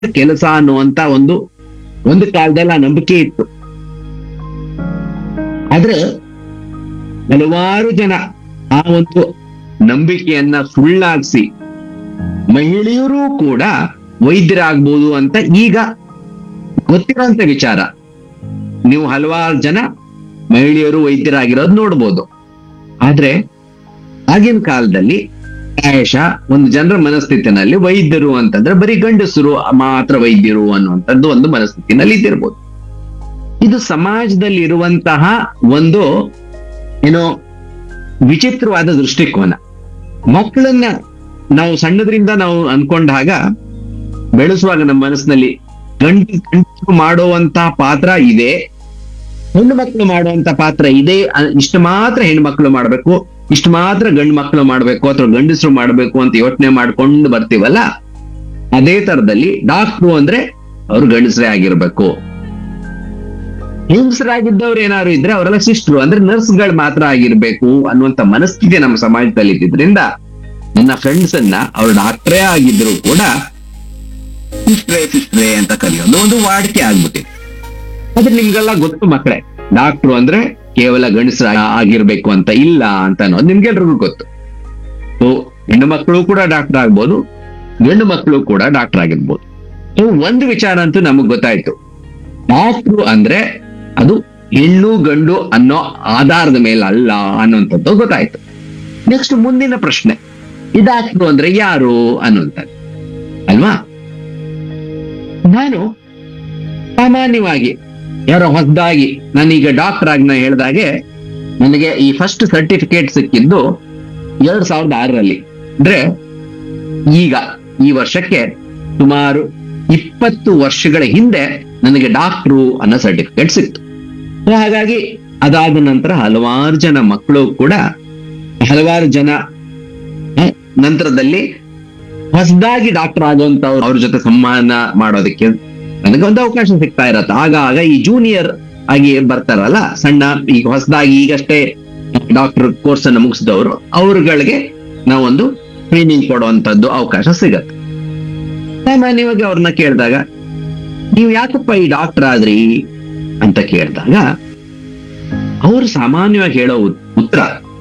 ಕೆಲಸ ಅನ್ನುವಂತ ಒಂದು ಒಂದು ಕಾಲದಲ್ಲಿ ಆ ನಂಬಿಕೆ ಇತ್ತು ಆದ್ರೆ ಹಲವಾರು ಜನ ಆ ಒಂದು ನಂಬಿಕೆಯನ್ನ ಸುಳ್ಳಾಗಿಸಿ ಮಹಿಳೆಯರು ಕೂಡ ವೈದ್ಯರಾಗ್ಬೋದು ಅಂತ ಈಗ ಗೊತ್ತಿರೋಂತ ವಿಚಾರ ನೀವು ಹಲವಾರು ಜನ ಮಹಿಳೆಯರು ವೈದ್ಯರಾಗಿರೋದು ನೋಡ್ಬೋದು ಆದ್ರೆ ಆಗಿನ ಕಾಲದಲ್ಲಿ ಪ್ರಾಯಶಃ ಒಂದು ಜನರ ಮನಸ್ಥಿತಿನಲ್ಲಿ ವೈದ್ಯರು ಅಂತಂದ್ರೆ ಬರೀ ಗಂಡಸರು ಮಾತ್ರ ವೈದ್ಯರು ಅನ್ನುವಂಥದ್ದು ಒಂದು ಮನಸ್ಥಿತಿನಲ್ಲಿ ಇದ್ದಿರ್ಬೋದು ಇದು ಸಮಾಜದಲ್ಲಿ ಇರುವಂತಹ ಒಂದು ಏನೋ ವಿಚಿತ್ರವಾದ ದೃಷ್ಟಿಕೋನ ಮಕ್ಕಳನ್ನ ನಾವು ಸಣ್ಣದ್ರಿಂದ ನಾವು ಅನ್ಕೊಂಡಾಗ ಬೆಳೆಸುವಾಗ ನಮ್ಮ ಮನಸ್ಸಿನಲ್ಲಿ ಗಂಡು ಗಂಡಸರು ಮಾಡುವಂತಹ ಪಾತ್ರ ಇದೆ ಹೆಣ್ಣು ಮಕ್ಕಳು ಮಾಡುವಂತ ಪಾತ್ರ ಇದೆ ಅ- ಇಷ್ಟು ಮಾತ್ರ ಹೆಣ್ಣು ಮಕ್ಕಳು ಮಾಡ್ಬೇಕು ಇಷ್ಟು ಮಾತ್ರ ಗಂಡು ಮಕ್ಕಳು ಮಾಡ್ಬೇಕು ಅಥವಾ ಗಂಡಸರು ಮಾಡ್ಬೇಕು ಅಂತ ಯೋಚನೆ ಮಾಡ್ಕೊಂಡು ಬರ್ತೀವಲ್ಲ ಅದೇ ತರದಲ್ಲಿ ಡಾಕ್ಟ್ರು ಅಂದ್ರೆ ಅವ್ರು ಗಂಡಸರೇ ಆಗಿರ್ಬೇಕು ಹೆಂಗಸರಾಗಿದ್ದವ್ರು ಏನಾದ್ರು ಇದ್ರೆ ಅವರೆಲ್ಲ ಸಿಸ್ಟ್ರು ಅಂದ್ರೆ ನರ್ಸ್ಗಳು ಮಾತ್ರ ಆಗಿರ್ಬೇಕು ಅನ್ನುವಂತ ಮನಸ್ಥಿತಿ ನಮ್ಮ ಸಮಾಜದಲ್ಲಿ ಇದ್ದಿದ್ರಿಂದ ನನ್ನ ಫ್ರೆಂಡ್ಸ್ ಅನ್ನ ಅವ್ರು ಡಾಕ್ಟ್ರೇ ಆಗಿದ್ರು ಕೂಡ ಸಿಸ್ಟ್ರೇ ಸಿಸ್ಟ್ರೇ ಅಂತ ಕರೆಯೋದು ಒಂದು ವಾಡಿಕೆ ಆಗ್ಬಿಟ್ಟಿದೆ ಆದ್ರೆ ನಿಮ್ಗೆಲ್ಲ ಗೊತ್ತು ಮಕ್ಕಳೇ ಡಾಕ್ಟ್ರು ಅಂದ್ರೆ ಕೇವಲ ಗಂಡಸರ ಆಗಿರ್ಬೇಕು ಅಂತ ಇಲ್ಲ ಅಂತ ಅನ್ನೋದು ನಿಮ್ಗೆಲ್ರಿಗೂ ಗೊತ್ತು ಸೊ ಹೆಣ್ಣು ಮಕ್ಕಳು ಕೂಡ ಡಾಕ್ಟರ್ ಆಗ್ಬೋದು ಗಂಡು ಮಕ್ಕಳು ಕೂಡ ಡಾಕ್ಟರ್ ಆಗಿರ್ಬೋದು ಸೊ ಒಂದು ವಿಚಾರ ಅಂತೂ ನಮಗ್ ಗೊತ್ತಾಯ್ತು ಡಾಕ್ಟ್ರು ಅಂದ್ರೆ ಅದು ಹೆಣ್ಣು ಗಂಡು ಅನ್ನೋ ಆಧಾರದ ಮೇಲೆ ಅಲ್ಲ ಅನ್ನುವಂಥದ್ದು ಗೊತ್ತಾಯ್ತು ನೆಕ್ಸ್ಟ್ ಮುಂದಿನ ಪ್ರಶ್ನೆ ಈ ಡಾಕ್ಟ್ರು ಅಂದ್ರೆ ಯಾರು ಅನ್ನುವಂಥದ್ದು ಅಲ್ವಾ ನಾನು ಸಾಮಾನ್ಯವಾಗಿ ಯಾರೋ ಹೊಸದಾಗಿ ನಾನೀಗ ಡಾಕ್ಟರ್ ಆಗಿ ನಾ ಹೇಳ್ದಾಗೆ ನನಗೆ ಈ ಫಸ್ಟ್ ಸರ್ಟಿಫಿಕೇಟ್ ಸಿಕ್ಕಿದ್ದು ಎರಡ್ ಸಾವಿರದ ಆರರಲ್ಲಿ ಅಂದ್ರೆ ಈಗ ಈ ವರ್ಷಕ್ಕೆ ಸುಮಾರು ಇಪ್ಪತ್ತು ವರ್ಷಗಳ ಹಿಂದೆ ನನಗೆ ಡಾಕ್ಟ್ರು ಅನ್ನೋ ಸರ್ಟಿಫಿಕೇಟ್ ಸಿಕ್ತು So ಹಾಗಾಗಿ ಅದಾದ ನಂತರ ಹಲವಾರು ಜನ ಮಕ್ಕಳು ಕೂಡ ಹಲವಾರು ಜನ ಆ, ನಂತರದಲ್ಲಿ ಹೊಸದಾಗಿ ಡಾಕ್ಟರ್ ಆಗುವಂತವ್ರು ಅವ್ರ ಜೊತೆ ಸಂವಹನ ಮಾಡೋದಕ್ಕೆ ನನಗೆ ಒಂದು ಅವಕಾಶ ಸಿಗ್ತಾ ಇರತ್ತೆ ಆಗ ಆಗ ಈ ಜೂನಿಯರ್ ಆಗಿ ಬರ್ತಾರಲ್ಲ ಸಣ್ಣ ಈಗ ಹೊಸದಾಗಿ ಈಗಷ್ಟೇ ಡಾಕ್ಟರ್ ಕೋರ್ಸ್ ಅನ್ನು ಮುಗಿಸಿದವರು ಅವ್ರಗಳಿಗೆ ನಾವೊಂದು ಟ್ರೈನಿಂಗ್ ಕೊಡುವಂತದ್ದು ಅವಕಾಶ ಸಿಗತ್ತೆ ಸಾಮಾನ್ಯವಾಗಿ ಅವ್ರನ್ನ ಕೇಳಿದಾಗ ನೀವು ಯಾಕಪ್ಪ ಈ ಡಾಕ್ಟರ್ ಆದ್ರಿ ಅಂತ ಕೇಳಿದಾಗ ಅವ್ರು ಸಾಮಾನ್ಯವಾಗಿ ಹೇಳೋ ಉತ್- ಉತ್ತರ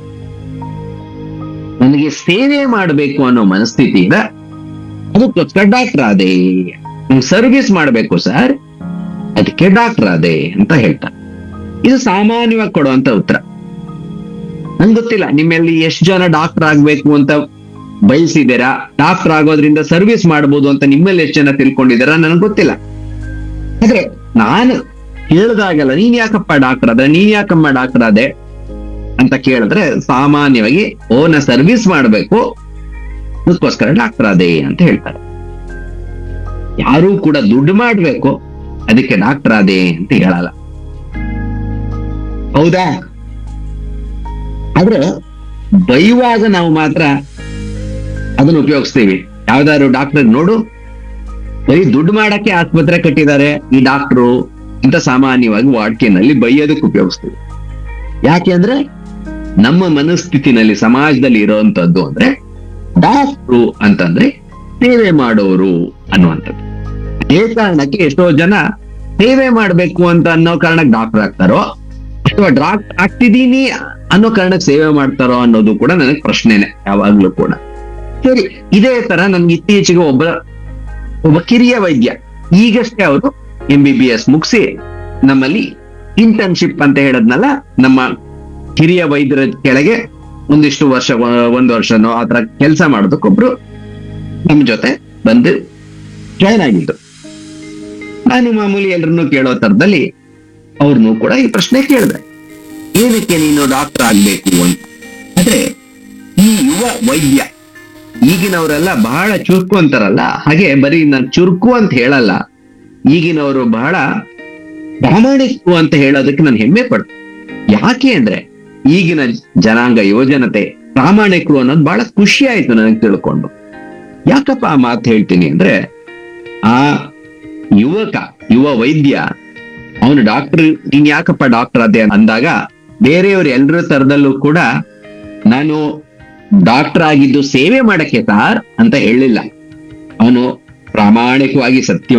ನನಗೆ ಸೇವೆ ಮಾಡಬೇಕು ಅನ್ನೋ ಮನಸ್ಥಿತಿ ಇದೆ ಅದಕ್ಕೋಸ್ಕರ ಡಾಕ್ಟರ್ ಆದೆ ಸರ್ವಿಸ್ ಮಾಡಬೇಕು ಸರ್ ಅದಕ್ಕೆ ಡಾಕ್ಟರ್ ಆದೆ ಅಂತ ಹೇಳ್ತಾರೆ ಇದು ಸಾಮಾನ್ಯವಾಗಿ ಕೊಡುವಂತ ಉತ್ತರ ನಂಗೆ ಗೊತ್ತಿಲ್ಲ ನಿಮ್ಮಲ್ಲಿ ಎಷ್ಟು ಜನ ಡಾಕ್ಟರ್ ಆಗ್ಬೇಕು ಅಂತ ಬಯಸಿದ್ದೀರಾ ಡಾಕ್ಟರ್ ಆಗೋದ್ರಿಂದ ಸರ್ವಿಸ್ ಮಾಡ್ಬೋದು ಅಂತ ನಿಮ್ಮಲ್ಲಿ ಎಷ್ಟು ಜನ ತಿಳ್ಕೊಂಡಿದ್ದೀರಾ ನನಗೆ ಗೊತ್ತಿಲ್ಲ ಆದ್ರೆ ನಾನು ಕೇಳಿದಾಗೆಲ್ಲ ನೀನ್ ಯಾಕಪ್ಪ ಡಾಕ್ಟರ್ ಆದ್ರೆ ನೀನ್ ಯಾಕಮ್ಮ ಡಾಕ್ಟರ್ ಆದೆ ಅಂತ ಕೇಳಿದ್ರೆ ಸಾಮಾನ್ಯವಾಗಿ ಓ ನಾ ಸರ್ವಿಸ್ ಮಾಡ್ಬೇಕು ಅದಕ್ಕೋಸ್ಕರ ಡಾಕ್ಟರ್ ಆದೆ ಅಂತ ಹೇಳ್ತಾರೆ ಯಾರೂ ಕೂಡ ದುಡ್ಡು ಮಾಡ್ಬೇಕು ಅದಕ್ಕೆ ಡಾಕ್ಟರ್ ಆದೆ ಅಂತ ಹೇಳಲ್ಲ ಹೌದಾ ಆದ್ರೆ ಬೈಯುವಾಗ ನಾವು ಮಾತ್ರ ಅದನ್ನ ಉಪಯೋಗಿಸ್ತೀವಿ ಯಾವ್ದಾದ್ರು ಡಾಕ್ಟರ್ ನೋಡು ಬರೀ ದುಡ್ಡು ಮಾಡಕ್ಕೆ ಆಸ್ಪತ್ರೆ ಕಟ್ಟಿದ್ದಾರೆ ಈ ಡಾಕ್ಟ್ರು ಅಂತ ಸಾಮಾನ್ಯವಾಗಿ ವಾಡ್ಕೆನಲ್ಲಿ ಬೈಯೋದಕ್ಕೆ ಉಪಯೋಗಿಸ್ತೀವಿ ಯಾಕೆ ಅಂದ್ರೆ ನಮ್ಮ ಮನಸ್ಥಿತಿನಲ್ಲಿ ಸಮಾಜದಲ್ಲಿ ಇರುವಂತದ್ದು ಅಂದ್ರೆ ಡಾಕ್ಟ್ರು ಅಂತಂದ್ರೆ ಸೇವೆ ಮಾಡೋರು ಅನ್ನುವಂಥದ್ದು ಅದೇ ಕಾರಣಕ್ಕೆ ಎಷ್ಟೋ ಜನ ಸೇವೆ ಮಾಡ್ಬೇಕು ಅಂತ ಅನ್ನೋ ಕಾರಣಕ್ಕೆ ಡಾಕ್ಟರ್ ಆಗ್ತಾರೋ ಅಥವಾ ಡಾಕ್ಟರ್ ಆಗ್ತಿದೀನಿ ಅನ್ನೋ ಕಾರಣಕ್ಕೆ ಸೇವೆ ಮಾಡ್ತಾರೋ ಅನ್ನೋದು ಕೂಡ ನನಗೆ ಪ್ರಶ್ನೆನೆ ಯಾವಾಗ್ಲೂ ಕೂಡ ಸರಿ ಇದೇ ತರ ನನ್ಗೆ ಇತ್ತೀಚೆಗೆ ಒಬ್ಬ ಒಬ್ಬ ಕಿರಿಯ ವೈದ್ಯ ಈಗಷ್ಟೇ ಅವರು ಎಂ ಬಿ ಬಿ ಎಸ್ ಮುಗಿಸಿ ನಮ್ಮಲ್ಲಿ ಇಂಟರ್ನ್ಶಿಪ್ ಅಂತ ಹೇಳದ್ನಲ್ಲ ನಮ್ಮ ಹಿರಿಯ ವೈದ್ಯರ ಕೆಳಗೆ ಒಂದಿಷ್ಟು ವರ್ಷ ಒಂದು ವರ್ಷನೋ ಆತರ ಕೆಲಸ ಮಾಡೋದಕ್ಕೊಬ್ರು ನಮ್ಮ ಜೊತೆ ಬಂದು ಜಾಯ್ನ್ ಆಗಿದ್ರು ನಾನು ಮಾಮೂಲಿ ಎಲ್ರನ್ನೂ ಕೇಳೋ ತರದಲ್ಲಿ ಅವ್ರನ್ನೂ ಕೂಡ ಈ ಪ್ರಶ್ನೆ ಕೇಳಿದೆ ಏನಕ್ಕೆ ನೀನು ಡಾಕ್ಟರ್ ಆಗ್ಬೇಕು ಅಂತ ಆದ್ರೆ ಈ ಯುವ ವೈದ್ಯ ಈಗಿನವರೆಲ್ಲ ಬಹಳ ಚುರುಕು ಅಂತಾರಲ್ಲ ಹಾಗೆ ಬರೀ ನಾನು ಚುರುಕು ಅಂತ ಹೇಳಲ್ಲ ಈಗಿನವರು ಬಹಳ ಪ್ರಾಮಾಣಿಕರು ಅಂತ ಹೇಳೋದಕ್ಕೆ ನಾನು ಹೆಮ್ಮೆ ಪಡ್ತೀನಿ ಯಾಕೆ ಅಂದ್ರೆ ಈಗಿನ ಜನಾಂಗ ಯುವಜನತೆ ಪ್ರಾಮಾಣಿಕರು ಅನ್ನೋದು ಬಹಳ ಖುಷಿ ಆಯ್ತು ನನಗೆ ತಿಳ್ಕೊಂಡು ಯಾಕಪ್ಪ ಆ ಮಾತು ಹೇಳ್ತೀನಿ ಅಂದ್ರೆ ಆ ಯುವಕ ಯುವ ವೈದ್ಯ ಅವನು ಡಾಕ್ಟರ್ ನೀನ್ ಯಾಕಪ್ಪ ಡಾಕ್ಟರ್ ಅದೇ ಅಂದಾಗ ಬೇರೆಯವ್ರು ಎಲ್ಲರ ತರದಲ್ಲೂ ಕೂಡ ನಾನು ಡಾಕ್ಟರ್ ಆಗಿದ್ದು ಸೇವೆ ಮಾಡಕ್ಕೆ ಸಾರ್ ಅಂತ ಹೇಳಿಲ್ಲ ಅವನು ಪ್ರಾಮಾಣಿಕವಾಗಿ ಸತ್ಯ